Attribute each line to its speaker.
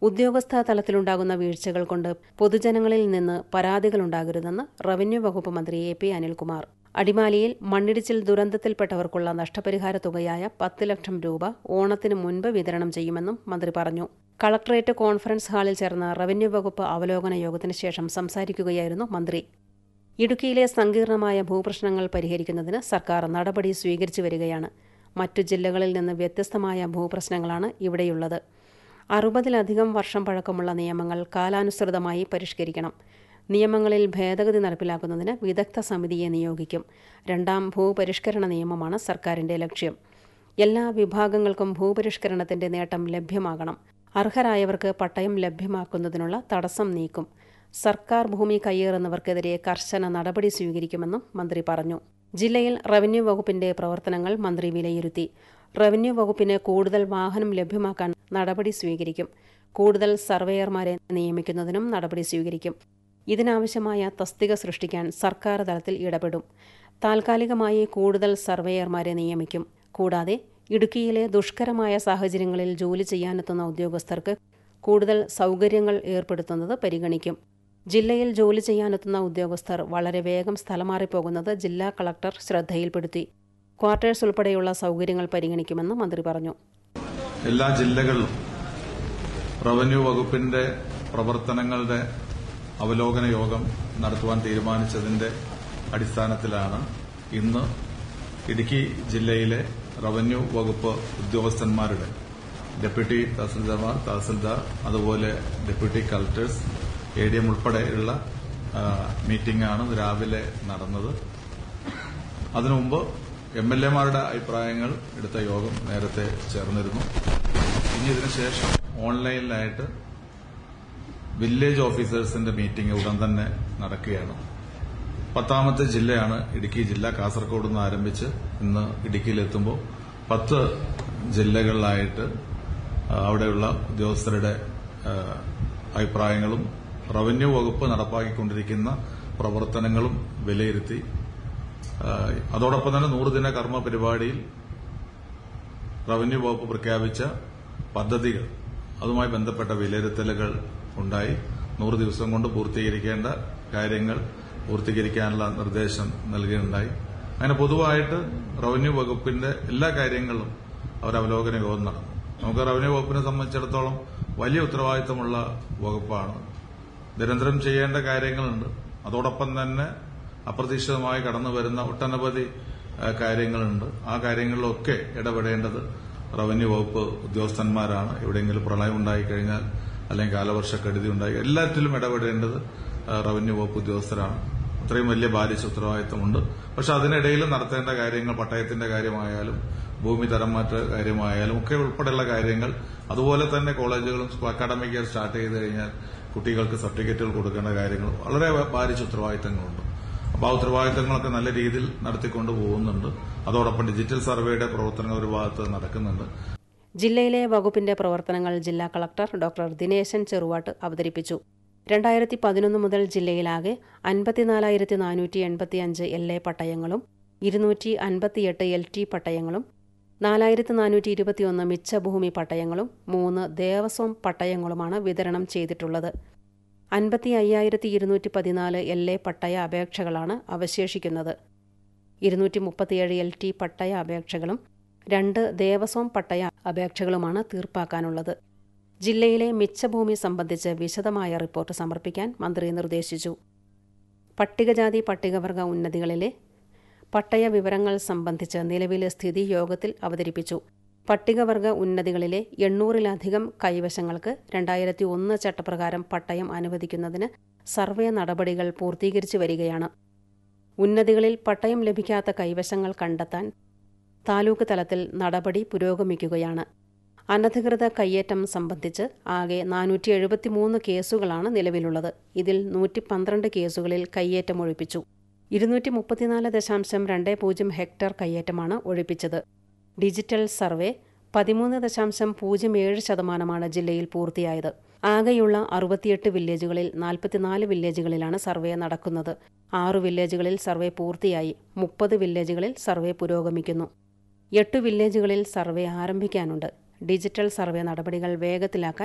Speaker 1: ഉദ്യോഗസ്ഥ തലത്തിലുണ്ടാകുന്ന വീഴ്ചകൾ കൊണ്ട് പൊതുജനങ്ങളിൽ നിന്ന് പരാതികളുണ്ടാകരുതെന്ന് റവന്യൂ വകുപ്പ് മന്ത്രി എ പി അനിൽകുമാർ അടിമാലിയിൽ മണ്ണിടിച്ചിൽ ദുരന്തത്തിൽപ്പെട്ടവർക്കുള്ള നഷ്ടപരിഹാര തുകയായ പത്ത് ലക്ഷം രൂപ ഓണത്തിന് മുൻപ് വിതരണം ചെയ്യുമെന്നും മന്ത്രി പറഞ്ഞു കളക്ടറേറ്റ് കോൺഫറൻസ് ഹാളിൽ ചേർന്ന റവന്യൂ വകുപ്പ് അവലോകന യോഗത്തിന് ശേഷം സംസാരിക്കുകയായിരുന്നു മന്ത്രി ഇടുക്കിയിലെ സങ്കീർണമായ ഭൂപ്രശ്നങ്ങൾ പരിഹരിക്കുന്നതിന് സർക്കാർ നടപടി സ്വീകരിച്ചു വരികയാണ് മറ്റു ജില്ലകളിൽ നിന്ന് വ്യത്യസ്തമായ ഭൂപ്രശ്നങ്ങളാണ് ഇവിടെയുള്ളത് അറുപതിലധികം വർഷം പഴക്കമുള്ള നിയമങ്ങൾ കാലാനുസൃതമായി പരിഷ്കരിക്കണം നിയമങ്ങളിൽ ഭേദഗതി നടപ്പിലാക്കുന്നതിന് വിദഗ്ധ സമിതിയെ നിയോഗിക്കും രണ്ടാം ഭൂപരിഷ്കരണ നിയമമാണ് സർക്കാരിന്റെ ലക്ഷ്യം എല്ലാ വിഭാഗങ്ങൾക്കും ഭൂപരിഷ്കരണത്തിന്റെ നേട്ടം ലഭ്യമാകണം അർഹരായവർക്ക് പട്ടയം ലഭ്യമാക്കുന്നതിനുള്ള തടസ്സം നീക്കും സർക്കാർ ഭൂമി കയ്യേറുന്നവർക്കെതിരെ കർശന നടപടി സ്വീകരിക്കുമെന്നും മന്ത്രി പറഞ്ഞു ജില്ലയിൽ റവന്യൂ വകുപ്പിന്റെ പ്രവർത്തനങ്ങൾ മന്ത്രി വിലയിരുത്തി റവന്യൂ വകുപ്പിന് കൂടുതൽ വാഹനം ലഭ്യമാക്കാൻ നടപടി സ്വീകരിക്കും കൂടുതൽ സർവേയർമാരെ നിയമിക്കുന്നതിനും നടപടി സ്വീകരിക്കും ഇതിനാവശ്യമായ തസ്തിക സൃഷ്ടിക്കാൻ സർക്കാർ തലത്തിൽ ഇടപെടും താൽക്കാലികമായി കൂടുതൽ സർവേയർമാരെ നിയമിക്കും കൂടാതെ ഇടുക്കിയിലെ ദുഷ്കരമായ സാഹചര്യങ്ങളിൽ ജോലി ചെയ്യാനെത്തുന്ന ഉദ്യോഗസ്ഥർക്ക് കൂടുതൽ സൗകര്യങ്ങൾ ഏർപ്പെടുത്തുന്നത് പരിഗണിക്കും ജില്ലയിൽ ജോലി ചെയ്യാനെത്തുന്ന ഉദ്യോഗസ്ഥർ വളരെ വേഗം സ്ഥലം മാറിപ്പോകുന്നത് ജില്ലാ കളക്ടർ ശ്രദ്ധയിൽപ്പെടുത്തി ക്വാർട്ടേഴ്സ് ഉൾപ്പെടെയുള്ള സൗകര്യങ്ങൾ പരിഗണിക്കുമെന്ന് മന്ത്രി പറഞ്ഞു
Speaker 2: എല്ലാ ജില്ലകളിലും റവന്യൂ വകുപ്പിന്റെ പ്രവർത്തനങ്ങളുടെ അവലോകന യോഗം നടത്തുവാൻ തീരുമാനിച്ചതിന്റെ അടിസ്ഥാനത്തിലാണ് ഇന്ന് ഇടുക്കി ജില്ലയിലെ റവന്യൂ വകുപ്പ് ഉദ്യോഗസ്ഥന്മാരുടെ ഡെപ്യൂട്ടി തഹസിൽദാർമാർ തഹസിൽദാർ അതുപോലെ deputy collectors A D M ഉൾപ്പെടെയുള്ള മീറ്റിംഗാണ് രാവിലെ നടന്നത് അതിനു മുമ്പ് എം എൽ എമാരുടെ അഭിപ്രായങ്ങൾ എടുത്ത യോഗം നേരത്തെ ചേർന്നിരുന്നു ഇനി ഇതിനുശേഷം ഓൺലൈനിലായിട്ട് വില്ലേജ് ഓഫീസേഴ്സിന്റെ മീറ്റിംഗ് ഉടൻ തന്നെ നടക്കുകയാണ് പത്താമത്തെ ജില്ലയാണ് ഇടുക്കി ജില്ല കാസർഗോഡ് നിന്ന് ആരംഭിച്ച് ഇന്ന് ഇടുക്കിയിലെത്തുമ്പോൾ പത്ത് ജില്ലകളിലായിട്ട് അവിടെയുള്ള ഉദ്യോഗസ്ഥരുടെ അഭിപ്രായങ്ങളും റവന്യൂ വകുപ്പ് നടപ്പാക്കിക്കൊണ്ടിരിക്കുന്ന പ്രവർത്തനങ്ങളും വിലയിരുത്തി അതോടൊപ്പം തന്നെ നൂറുദിന കർമ്മ പരിപാടിയിൽ റവന്യൂ വകുപ്പ് പ്രഖ്യാപിച്ച പദ്ധതികൾ അതുമായി ബന്ധപ്പെട്ട വിലയിരുത്തലുകൾ ഉണ്ടായി നൂറ് ദിവസം കൊണ്ട് പൂർത്തീകരിക്കേണ്ട കാര്യങ്ങൾ പൂർത്തീകരിക്കാനുള്ള നിർദ്ദേശം നൽകുകയുണ്ടായി അങ്ങനെ പൊതുവായിട്ട് റവന്യൂ വകുപ്പിന്റെ എല്ലാ കാര്യങ്ങളും അവർ അവലോകന യോഗം നടന്നു നമുക്ക് റവന്യൂ വകുപ്പിനെ സംബന്ധിച്ചിടത്തോളം വലിയ ഉത്തരവാദിത്തമുള്ള വകുപ്പാണ് നിരന്തരം ചെയ്യേണ്ട കാര്യങ്ങളുണ്ട് അതോടൊപ്പം തന്നെ അപ്രതീക്ഷിതമായി കടന്നു വരുന്ന ഒട്ടനവധി കാര്യങ്ങളുണ്ട് ആ കാര്യങ്ങളിലൊക്കെ ഇടപെടേണ്ടത് റവന്യൂ വകുപ്പ് ഉദ്യോഗസ്ഥന്മാരാണ് എവിടെയെങ്കിലും പ്രളയം ഉണ്ടായിക്കഴിഞ്ഞാൽ അല്ലെങ്കിൽ കാലവർഷക്കെടുതി ഉണ്ടായി എല്ലാറ്റിലും ഇടപെടേണ്ടത് റവന്യൂ വകുപ്പ് ഉദ്യോഗസ്ഥരാണ് അത്രയും വലിയ ബാലിച്ച ഉത്തരവാദിത്തമുണ്ട് പക്ഷെ അതിനിടയിൽ നടത്തേണ്ട കാര്യങ്ങൾ പട്ടയത്തിന്റെ കാര്യമായാലും ഭൂമി തരം മാറ്റ കാര്യമായാലും ഒക്കെ ഉൾപ്പെടെയുള്ള കാര്യങ്ങൾ അതുപോലെ തന്നെ കോളേജുകളും അക്കാഡമിക് ഇയർ സ്റ്റാർട്ട് ചെയ്ത് കഴിഞ്ഞാൽ കുട്ടികൾക്ക് സർട്ടിഫിക്കറ്റുകൾ കൊടുക്കേണ്ട കാര്യങ്ങൾ വളരെ ഭാരിച്ച ഉത്തരവാദിത്തങ്ങളുണ്ട് അപ്പോൾ ആ ഉത്തരവാദിത്തങ്ങളൊക്കെ നല്ല രീതിയിൽ നടത്തിക്കൊണ്ട് പോകുന്നുണ്ട് അതോടൊപ്പം ഡിജിറ്റൽ സർവേയുടെ പ്രവർത്തനങ്ങൾ ഒരു ഭാഗത്ത് നടക്കുന്നുണ്ട്
Speaker 1: ജില്ലയിലെ വകുപ്പിന്റെ പ്രവർത്തനങ്ങൾ ജില്ലാ കളക്ടർ ഡോക്ടർ ദിനേശൻ ചെറുവാട്ട് അവതരിപ്പിച്ചു രണ്ടായിരത്തി പതിനൊന്ന് മുതൽ ജില്ലയിലാകെ അൻപത്തിനാലായിരത്തി നാനൂറ്റി എൺപത്തിയഞ്ച് എൽ എ പട്ടയങ്ങളും ഇരുന്നൂറ്റി അൻപത്തിയെട്ട് എൽ ടി പട്ടയങ്ങളും നാലായിരത്തി നാനൂറ്റി ഇരുപത്തിയൊന്ന് മിച്ചഭൂമി പട്ടയങ്ങളും മൂന്ന് ദേവസ്വം പട്ടയങ്ങളുമാണ് വിതരണം ചെയ്തിട്ടുള്ളത് അൻപത്തി അയ്യായിരത്തി ഇരുന്നൂറ്റി പതിനാല് എൽ എ പട്ടയ അപേക്ഷകളാണ് അവശേഷിക്കുന്നത് ഇരുന്നൂറ്റി മുപ്പത്തിയേഴ് എൽ ടി പട്ടയ അപേക്ഷകളും രണ്ട് ദേവസ്വം പട്ടയ അപേക്ഷകളുമാണ് തീർപ്പാക്കാനുള്ളത് ജില്ലയിലെ മിച്ചഭൂമി സംബന്ധിച്ച് വിശദമായ റിപ്പോർട്ട് സമർപ്പിക്കാൻ മന്ത്രി നിർദ്ദേശിച്ചു പട്ടികജാതി പട്ടികവർഗ ഉന്നതികളിലെ പട്ടയ വിവരങ്ങൾ സംബന്ധിച്ച് നിലവിലെ സ്ഥിതി യോഗത്തിൽ അവതരിപ്പിച്ചു പട്ടികവർഗ ഉന്നതികളിലെ എണ്ണൂറിലധികം കൈവശങ്ങൾക്ക് രണ്ടായിരത്തി ഒന്ന് ചട്ടപ്രകാരം പട്ടയം അനുവദിക്കുന്നതിന് സർവേ നടപടികൾ പൂർത്തീകരിച്ചു വരികയാണ് ഉന്നതികളിൽ പട്ടയം ലഭിക്കാത്ത കൈവശങ്ങൾ കണ്ടെത്താൻ താലൂക്ക് തലത്തിൽ നടപടി പുരോഗമിക്കുകയാണ് അനധികൃത കയ്യേറ്റം സംബന്ധിച്ച് ആകെ നാനൂറ്റി എഴുപത്തിമൂന്ന് കേസുകളാണ് നിലവിലുള്ളത് ഇതിൽ നൂറ്റി പന്ത്രണ്ട് കേസുകളിൽ കയ്യേറ്റം ഒഴിപ്പിച്ചു ഇരുന്നൂറ്റി മുപ്പത്തിനാല് ദശാംശം രണ്ട് പൂജ്യം ഹെക്ടർ കയ്യേറ്റമാണ് ഒഴിപ്പിച്ചത് ഡിജിറ്റൽ സർവേ പതിമൂന്ന് ദശാംശം പൂജ്യം ഏഴ് ശതമാനമാണ് ജില്ലയിൽ പൂർത്തിയായത് ആകെയുള്ള അറുപത്തിയെട്ട് വില്ലേജുകളിൽ നാൽപ്പത്തിനാല് വില്ലേജുകളിലാണ് സർവേ നടക്കുന്നത് ആറു വില്ലേജുകളിൽ സർവേ പൂർത്തിയായി മുപ്പത് വില്ലേജുകളിൽ സർവേ പുരോഗമിക്കുന്നു എട്ട് വില്ലേജുകളിൽ സർവേ ആരംഭിക്കാനുണ്ട് ഡിജിറ്റൽ സർവേ നടപടികൾ വേഗത്തിലാക്കാൻ